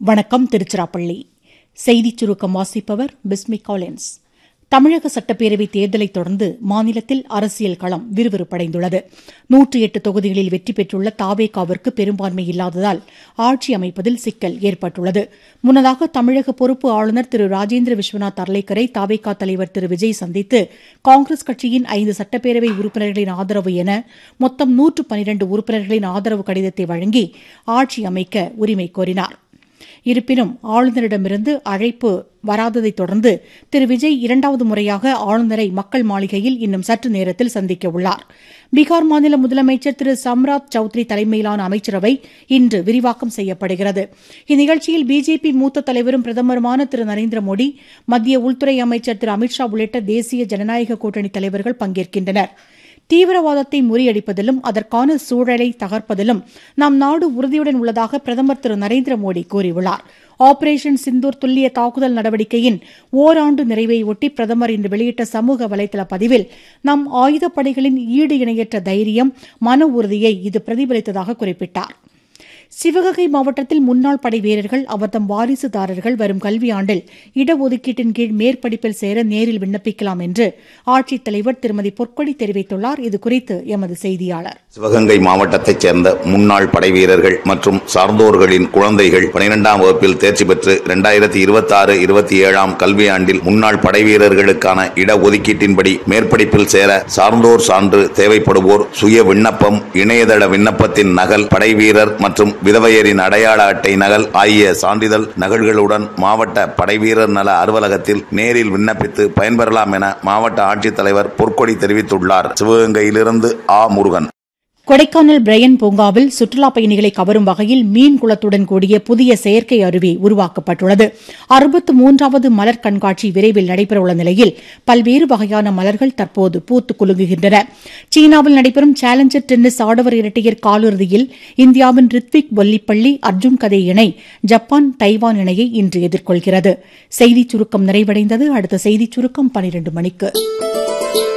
வணக்கம் திருச்சிராப்பள்ளி செய்திச் சுருக்கம் வாசிப்பவர் பிஸ்மி காலின்ஸ் தமிழக சட்டப்பேரவைத் தேர்தலைத் தொடர்ந்து மாநிலத்தில் அரசியல் களம் விறுவிறுப்படைந்துள்ளது நூற்று எட்டு தொகுதிகளில் வெற்றி பெற்றுள்ள தாவேகாவிற்கு பெரும்பான்மை இல்லாததால் ஆட்சி அமைப்பதில் சிக்கல் ஏற்பட்டுள்ளது முன்னதாக தமிழக பொறுப்பு ஆளுநர் திரு ராஜேந்திர விஸ்வநாத் அர்லேக்கரை தாவேகா தலைவர் திரு விஜய் சந்தித்து காங்கிரஸ் கட்சியின் ஐந்து சட்டப்பேரவை உறுப்பினர்களின் ஆதரவு என மொத்தம் நூற்று பனிரண்டு உறுப்பினர்களின் ஆதரவு கடிதத்தை வழங்கி ஆட்சி அமைக்க உரிமை கோரினார் இருப்பினும் ஆளுநரிடமிருந்து அழைப்பு வராததைத் தொடர்ந்து திரு விஜய் இரண்டாவது முறையாக ஆளுநரை மக்கள் மாளிகையில் இன்னும் சற்று நேரத்தில் சந்திக்க உள்ளார் பீகார் மாநில முதலமைச்சர் திரு சம்ராத் சௌத்ரி தலைமையிலான அமைச்சரவை இன்று விரிவாக்கம் செய்யப்படுகிறது இந்நிகழ்ச்சியில் பிஜேபி மூத்த தலைவரும் பிரதமருமான திரு நரேந்திர மோடி மத்திய உள்துறை அமைச்சர் திரு அமித்ஷா உள்ளிட்ட தேசிய ஜனநாயக கூட்டணி தலைவர்கள் பங்கேற்கின்றனா் தீவிரவாதத்தை முறியடிப்பதிலும் அதற்கான சூழலை தகர்ப்பதிலும் நம் நாடு உறுதியுடன் உள்ளதாக பிரதமர் திரு நரேந்திர மோடி கூறியுள்ளார் ஆபரேஷன் சிந்தூர் துல்லிய தாக்குதல் நடவடிக்கையின் ஓராண்டு நிறைவையொட்டி பிரதமர் இன்று வெளியிட்ட சமூக வலைதள பதிவில் நம் ஆயுதப்படைகளின் ஈடு இணையற்ற தைரியம் மன உறுதியை இது பிரதிபலித்ததாக குறிப்பிட்டார் சிவகங்கை மாவட்டத்தில் முன்னாள் படை வீரர்கள் அவர்தம் வாரிசுதாரர்கள் வரும் கல்வியாண்டில் இடஒதுக்கீட்டின் கீழ் மேற்படிப்பில் சேர நேரில் விண்ணப்பிக்கலாம் என்று ஆட்சித்தலைவர் திருமதி பொற்கொடி தெரிவித்துள்ளார் இதுகுறித்து எமது செய்தியாளர் சிவகங்கை மாவட்டத்தைச் சேர்ந்த முன்னாள் படை வீரர்கள் மற்றும் சார்ந்தோர்களின் குழந்தைகள் பனிரெண்டாம் வகுப்பில் தேர்ச்சி பெற்று இரண்டாயிரத்தி இருபத்தி ஆறு இருபத்தி ஏழாம் கல்வியாண்டில் முன்னாள் படை வீரர்களுக்கான இடஒதுக்கீட்டின்படி மேற்படிப்பில் சேர சார்ந்தோர் சான்று தேவைப்படுவோர் சுய விண்ணப்பம் இணையதள விண்ணப்பத்தின் நகல் படை வீரர் மற்றும் விதவையரின் அடையாள அட்டை நகல் ஆகிய சான்றிதழ் நகல்களுடன் மாவட்ட படைவீரர் நல அலுவலகத்தில் நேரில் விண்ணப்பித்து பயன்பெறலாம் என மாவட்ட ஆட்சித்தலைவர் பொற்கொடி தெரிவித்துள்ளார் சிவகங்கையிலிருந்து ஆ முருகன் கொடைக்கானல் பிரையன் பூங்காவில் சுற்றுலாப் பயணிகளை கவரும் வகையில் மீன் குளத்துடன் கூடிய புதிய செயற்கை அருவி உருவாக்கப்பட்டுள்ளது அறுபத்து மூன்றாவது மலர் கண்காட்சி விரைவில் நடைபெறவுள்ள நிலையில் பல்வேறு வகையான மலர்கள் தற்போது பூத்து குலுங்குகின்றன சீனாவில் நடைபெறும் சேலஞ்சர் டென்னிஸ் ஆடவர் இரட்டையர் காலிறுதியில் இந்தியாவின் ரித்விக் பொல்லிப்பள்ளி அர்ஜுன் கதை இணை ஜப்பான் தைவான் இணையை இன்று எதிர்கொள்கிறது செய்திச் சுருக்கம் நிறைவடைந்தது அடுத்த செய்திச் சுருக்கம் பனிரண்டு மணிக்கு